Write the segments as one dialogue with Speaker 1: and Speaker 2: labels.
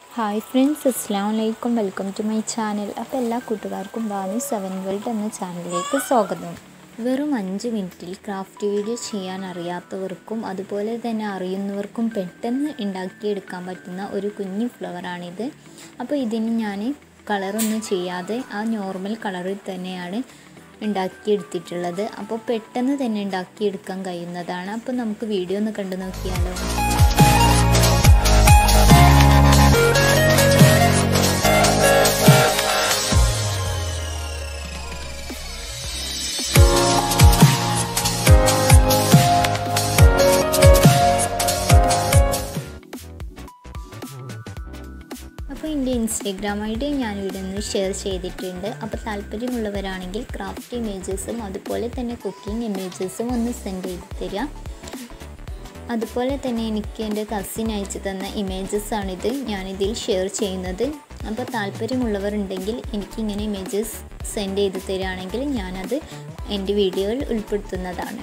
Speaker 1: hi friends അസ്സാം വലൈക്കും welcome to my channel അപ്പോൾ എല്ലാ കൂട്ടുകാർക്കും ബാനു സെവൻ വേൾഡ് എന്ന ചാനലിലേക്ക് സ്വാഗതം വെറും അഞ്ച് മിനിറ്റിൽ ക്രാഫ്റ്റ് വീഡിയോ ചെയ്യാൻ അറിയാത്തവർക്കും അതുപോലെ തന്നെ അറിയുന്നവർക്കും പെട്ടെന്ന് ഉണ്ടാക്കിയെടുക്കാൻ പറ്റുന്ന ഒരു കുഞ്ഞു ഫ്ലവറാണിത് അപ്പോൾ ഇതിന് ഞാൻ കളറൊന്നും ചെയ്യാതെ ആ നോർമൽ കളറിൽ തന്നെയാണ് ഉണ്ടാക്കിയെടുത്തിട്ടുള്ളത് അപ്പോൾ പെട്ടെന്ന് തന്നെ ഉണ്ടാക്കിയെടുക്കാൻ കഴിയുന്നതാണ് അപ്പോൾ നമുക്ക് വീഡിയോ ഒന്ന് കണ്ടു നോക്കിയാലോ അപ്പോൾ എൻ്റെ ഇൻസ്റ്റഗ്രാം ഐ ഡി ഞാൻ ഇവിടെ നിന്ന് ഷെയർ ചെയ്തിട്ടുണ്ട് അപ്പോൾ താല്പര്യമുള്ളവരാണെങ്കിൽ ക്രാഫ്റ്റ് ഇമേജസും അതുപോലെ തന്നെ കുക്കിംഗ് ഇമേജസും ഒന്ന് സെൻഡ് ചെയ്ത് തരിക അതുപോലെ തന്നെ എനിക്ക് എൻ്റെ കസിൻ അയച്ചു തന്ന ഇമേജസ് ആണിത് ഞാനിതിൽ ഷെയർ ചെയ്യുന്നത് അപ്പോൾ താല്പര്യമുള്ളവർ ഉണ്ടെങ്കിൽ എനിക്കിങ്ങനെ ഇമേജസ് സെൻഡ് ചെയ്ത് തരികയാണെങ്കിൽ ഞാനത് എൻ്റെ വീഡിയോയിൽ ഉൾപ്പെടുത്തുന്നതാണ്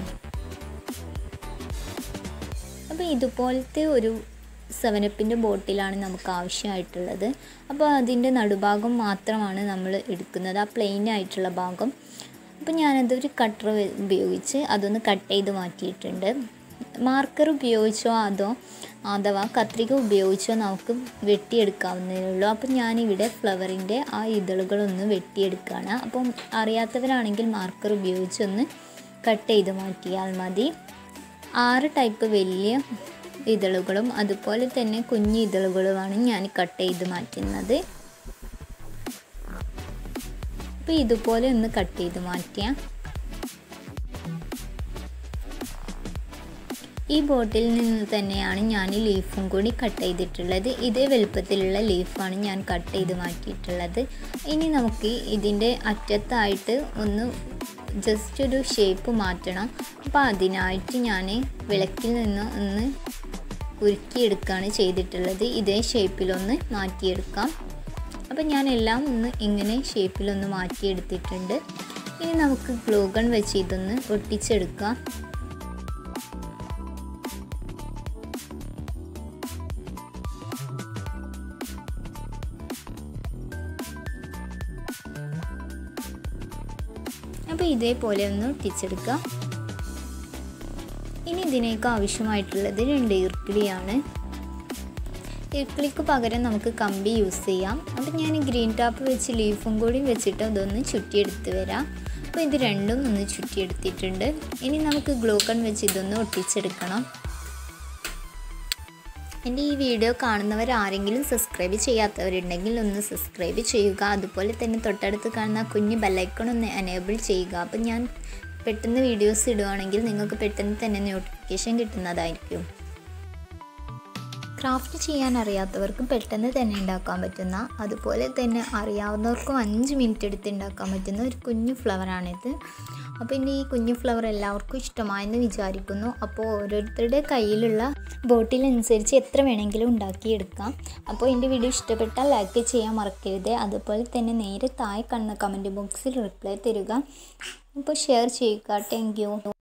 Speaker 1: അപ്പോൾ ഇതുപോലത്തെ ഒരു സെവനപ്പിൻ്റെ ബോട്ടിലാണ് നമുക്ക് ആവശ്യമായിട്ടുള്ളത് അപ്പോൾ അതിൻ്റെ നടുഭാഗം മാത്രമാണ് നമ്മൾ എടുക്കുന്നത് ആ പ്ലെയിൻ ആയിട്ടുള്ള ഭാഗം അപ്പോൾ ഞാനതൊരു കട്ടർ ഉപയോഗിച്ച് അതൊന്ന് കട്ട് ചെയ്ത് മാറ്റിയിട്ടുണ്ട് മാർക്കർ ഉപയോഗിച്ചോ അതോ അഥവാ കത്രിക ഉപയോഗിച്ചോ നമുക്ക് വെട്ടിയെടുക്കാവുന്നതേ ഉള്ളൂ അപ്പം ഞാനിവിടെ ഫ്ലവറിൻ്റെ ആ ഇതളുകളൊന്ന് വെട്ടിയെടുക്കുകയാണ് അപ്പം അറിയാത്തവരാണെങ്കിൽ മാർക്കർ ഉപയോഗിച്ചൊന്ന് കട്ട് ചെയ്ത് മാറ്റിയാൽ മതി ആറ് ടൈപ്പ് വലിയ ഇതളുകളും അതുപോലെ തന്നെ കുഞ്ഞു ഇതളുകളുമാണ് ഞാൻ കട്ട് ചെയ്ത് മാറ്റുന്നത് അപ്പോൾ ഇതുപോലെ ഒന്ന് കട്ട് ചെയ്ത് മാറ്റിയ ഈ ബോട്ടിൽ നിന്ന് തന്നെയാണ് ഞാൻ ലീഫും കൂടി കട്ട് ചെയ്തിട്ടുള്ളത് ഇതേ വലുപ്പത്തിലുള്ള ലീഫാണ് ഞാൻ കട്ട് ചെയ്ത് മാറ്റിയിട്ടുള്ളത് ഇനി നമുക്ക് ഇതിൻ്റെ അറ്റത്തായിട്ട് ഒന്ന് ജസ്റ്റ് ഒരു ഷേപ്പ് മാറ്റണം അപ്പോൾ അതിനായിട്ട് ഞാൻ വിളക്കിൽ നിന്ന് ഒന്ന് ഉരുക്കിയെടുക്കുകയാണ് ചെയ്തിട്ടുള്ളത് ഇതേ ഷേപ്പിലൊന്ന് മാറ്റിയെടുക്കാം അപ്പോൾ ഞാൻ എല്ലാം ഒന്ന് ഇങ്ങനെ ഷേപ്പിലൊന്ന് മാറ്റിയെടുത്തിട്ടുണ്ട് ഇനി നമുക്ക് ഗ്ലൂ ഗൺ വെച്ച് ഇതൊന്ന് ഒട്ടിച്ചെടുക്കാം അപ്പോൾ ഇതേപോലെ ഒന്ന് ഒട്ടിച്ചെടുക്കാം ഇനി ഇതിനേക്ക് ആവശ്യമായിട്ടുള്ളത് രണ്ട് ഈർക്കിളിയാണ് ഈർക്കിളിക്ക് പകരം നമുക്ക് കമ്പി യൂസ് ചെയ്യാം അപ്പോൾ ഞാൻ ഗ്രീൻ ടാപ്പ് വെച്ച് ലീഫും കൂടി വെച്ചിട്ട് അതൊന്ന് ചുറ്റിയെടുത്ത് വരാം അപ്പോൾ ഇത് രണ്ടും ഒന്ന് ചുറ്റിയെടുത്തിട്ടുണ്ട് ഇനി നമുക്ക് ഗ്ലൂ കൺ വെച്ച് ഇതൊന്ന് ഒട്ടിച്ചെടുക്കണം എൻ്റെ ഈ വീഡിയോ കാണുന്നവർ ആരെങ്കിലും സബ്സ്ക്രൈബ് ചെയ്യാത്തവരുണ്ടെങ്കിൽ ഒന്ന് സബ്സ്ക്രൈബ് ചെയ്യുക അതുപോലെ തന്നെ തൊട്ടടുത്ത് കാണുന്ന കുഞ്ഞ് ബെല്ലൈക്കൺ ഒന്ന് എനേബിൾ ചെയ്യുക അപ്പം ഞാൻ പെട്ടെന്ന് വീഡിയോസ് ഇടുവാണെങ്കിൽ നിങ്ങൾക്ക് പെട്ടെന്ന് തന്നെ നോട്ടിഫിക്കേഷൻ കിട്ടുന്നതായിരിക്കും ക്രാഫ്റ്റ് ചെയ്യാൻ അറിയാത്തവർക്കും പെട്ടെന്ന് തന്നെ ഉണ്ടാക്കാൻ പറ്റുന്ന അതുപോലെ തന്നെ അറിയാവുന്നവർക്കും അഞ്ച് മിനിറ്റ് എടുത്ത് ഉണ്ടാക്കാൻ പറ്റുന്ന ഒരു കുഞ്ഞു ഫ്ലവറാണിത് അപ്പോൾ ഇനി ഈ കുഞ്ഞു ഫ്ലവർ എല്ലാവർക്കും ഇഷ്ടമായെന്ന് വിചാരിക്കുന്നു അപ്പോൾ ഓരോരുത്തരുടെ കയ്യിലുള്ള ബോട്ടിലനുസരിച്ച് എത്ര വേണമെങ്കിലും ഉണ്ടാക്കിയെടുക്കാം അപ്പോൾ എൻ്റെ വീഡിയോ ഇഷ്ടപ്പെട്ടാൽ ലൈക്ക് ചെയ്യാൻ മറക്കരുത് അതുപോലെ തന്നെ നേരെ താഴെ കാണുന്ന കമൻറ്റ് ബോക്സിൽ റിപ്ലൈ തരിക അപ്പോൾ ഷെയർ ചെയ്യുക താങ്ക്